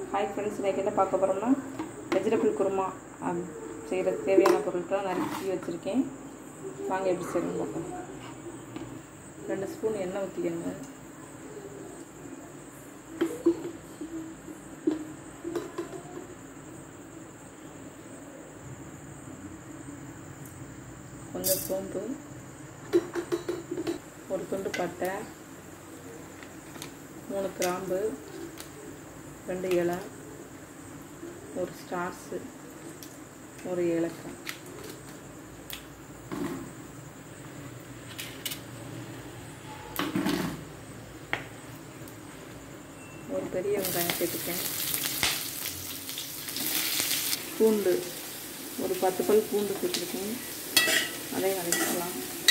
hi friends இன்றைக்கி என்ன பார்க்க போகிறோம்னா வெஜிடபிள் குருமா செய்கிற தேவையான பொருட்களை நறுக்கி வச்சுருக்கேன் வாங்க எப்படி செய்யணும் பார்க்கலாம் ரெண்டு ஸ்பூன் எண்ணெய் ஊற்றிக்கங்க கொஞ்சம் சோம்பு ஒரு துண்டு பட்டை மூணு கிராம்பு ரெண்டு இலை ஒரு ஸ்டார்ஸு ஒரு ஏலக்காய் ஒரு பெரிய வெங்காயம் சேர்த்துக்கேன் பூண்டு ஒரு பத்து பல் பூண்டு சேர்த்துருக்கேன் அதையும் வதக்கிக்கலாம்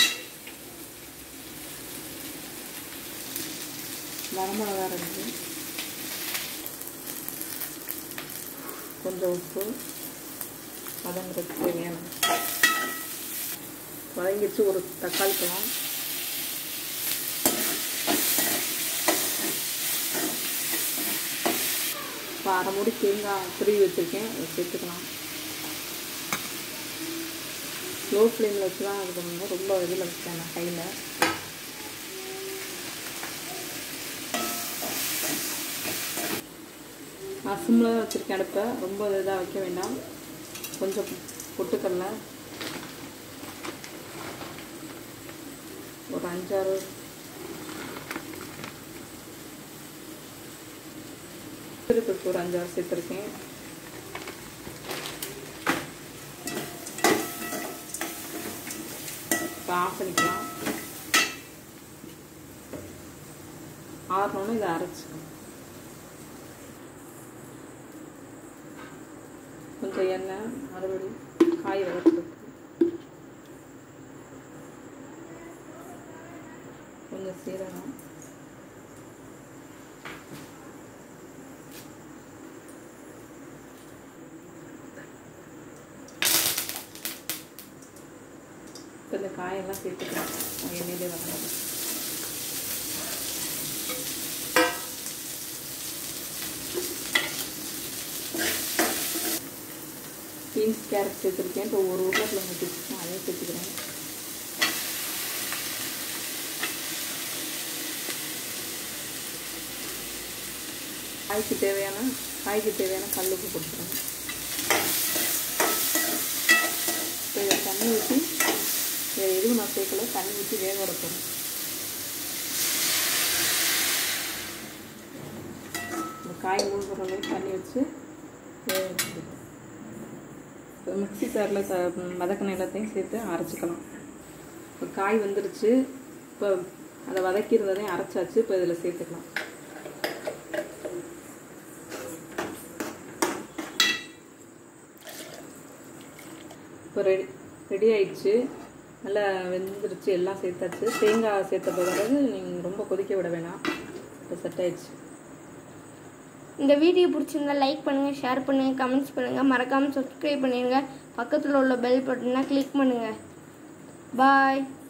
வரமிளகா ரெண்டு கொஞ்சம் உப்பு வதங்குறதுக்கு தேவையான வதங்கிச்சு ஒரு தக்காளி பழம் இப்போ அரை மூடி தேங்காய் துருவி வச்சுருக்கேன் அதை சேர்த்துக்கலாம் ஸ்லோ ஃப்ளேமில் வச்சு தான் இது பண்ணணும் ரொம்ப இதில் வச்சேன் நான் கையில் நான் சிம்மில் தான் வச்சுருக்கேன் அடுப்பை ரொம்ப இதாக வைக்க வேண்டாம் கொஞ்சம் பொட்டுக்கடலை ஒரு அஞ்சாறு திருப்பி ஒரு அஞ்சாறு சேர்த்துருக்கேன் இப்போ ஆஃப் பண்ணிக்கலாம் ஆறணுன்னு இதை அரைச்சிக்கணும் கொஞ்சம் எண்ணெய் மறுபடியும் காய் வளர்த்துருக்கு கொஞ்சம் சீரகம் இப்போ இந்த காயெல்லாம் சேர்த்துக்கலாம் எண்ணெயிலே வரணும் பீன்ஸ் கேரட் சேர்த்துருக்கேன் இப்போ ஒரு உருளைக்கிழங்கு வச்சுருக்கேன் அதையும் சேர்த்துக்கிறேன் காய்க்கு தேவையான காய்க்கு தேவையான கல் உப்பு கொடுத்துருங்க இப்போ இதை தண்ணி ஊற்றி வேறு எதுவும் நான் சேர்க்கல தண்ணி ஊற்றி வேக விட போகிறேன் இந்த காய் மூழ்கிற அளவுக்கு தண்ணி வச்சு வேக வச்சுருக்கேன் இப்போ மிக்சி சாரில் த வதக்கின எல்லாத்தையும் சேர்த்து அரைச்சிக்கலாம் இப்போ காய் வந்துருச்சு இப்போ அதை வதக்கிறதையும் அரைச்சாச்சு இப்போ இதில் சேர்த்துக்கலாம் இப்போ ரெடி ரெடி ஆயிடுச்சு நல்லா வெந்துருச்சு எல்லாம் சேர்த்தாச்சு தேங்காய் சேர்த்த பிறகு நீங்கள் ரொம்ப கொதிக்க விட வேணாம் இப்போ செட் ஆயிடுச்சு இந்த வீடியோ பிடிச்சிருந்தா லைக் பண்ணுங்கள் ஷேர் பண்ணுங்கள் கமெண்ட்ஸ் பண்ணுங்கள் மறக்காமல் சப்ஸ்கிரைப் பண்ணிடுங்க பக்கத்தில் உள்ள பெல் பட்டனை கிளிக் பண்ணுங்கள் பாய்